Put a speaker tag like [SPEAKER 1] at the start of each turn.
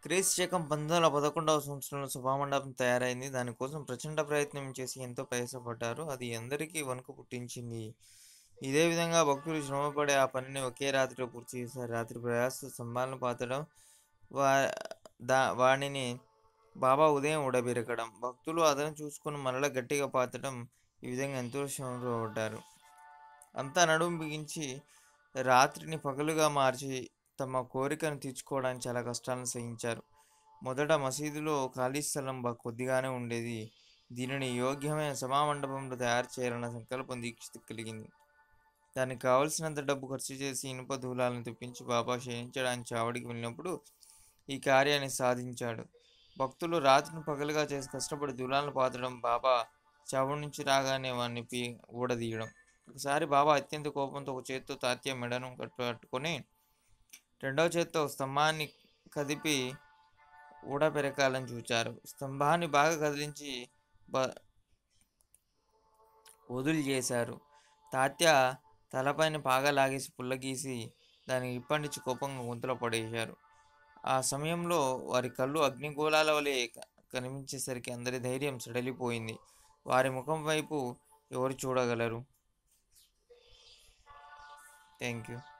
[SPEAKER 1] క్రీస్తు శకం పంతొమ్మిది వందల పదకొండవ సంవత్సరంలో సభామండపం తయారైంది దానికోసం ప్రచండ ప్రయత్నం చేసి ఎంతో ప్రయాసపడ్డారు అది అందరికీ వణుకు పుట్టించింది ఇదే విధంగా భక్తులు శ్రమపడే ఆ పనిని ఒకే రాత్రిలో పూర్తి చేశారు రాత్రి ప్రయాస స్తంభాలను పాతడం వా దా వాణిని బాబా ఉదయం ఉడబెరకడం భక్తులు అదను చూసుకుని మరల గట్టిగా పాతడం ఈ విధంగా ఎంతో శ్రమలో పడ్డారు అంతా నడుము బిగించి రాత్రిని పగలుగా మార్చి తమ కోరికను తీర్చుకోవడానికి చాలా కష్టాలను సహించారు మొదట మసీదులో ఖాళీ స్థలం బా కొద్దిగానే ఉండేది దీనిని యోగ్యమైన సభామండపంలో తయారు చేయాలన్న సంకల్పం దీక్ష కలిగింది దానికి కావలసినంత డబ్బు ఖర్చు చేసి ఇనుప దూలాలను తెప్పించి బాబా క్షయించడానికి చావడికి వెళ్ళినప్పుడు ఈ కార్యాన్ని సాధించాడు భక్తులు రాత్రిని పగలుగా చేసి కష్టపడి దూలాలను పాతడం బాబా చావు నుంచి రాగానే వాడిని పీ ఊడదీయడం ఒకసారి బాబా అత్యంత కోపంతో ఒక చేత్తో తాత్య మెడను కట్టుకొని రెండవ చేత్తో స్తంభాన్ని కదిపి ఊడపెరకాలని చూచారు స్తంభాన్ని బాగా కదిలించి బ వదులు చేశారు తాత్య తలపైన పాగా లాగేసి పుల్లగీసి దాన్ని ఇప్పటించి కోపంగా గుంతలో పడేశారు ఆ సమయంలో వారి కళ్ళు అగ్నిగోళాల వలె క- కనిపించేసరికి అందరి ధైర్యం సడలిపోయింది వారి ముఖం వైపు ఎవరు చూడగలరు థ్యాంక్ యూ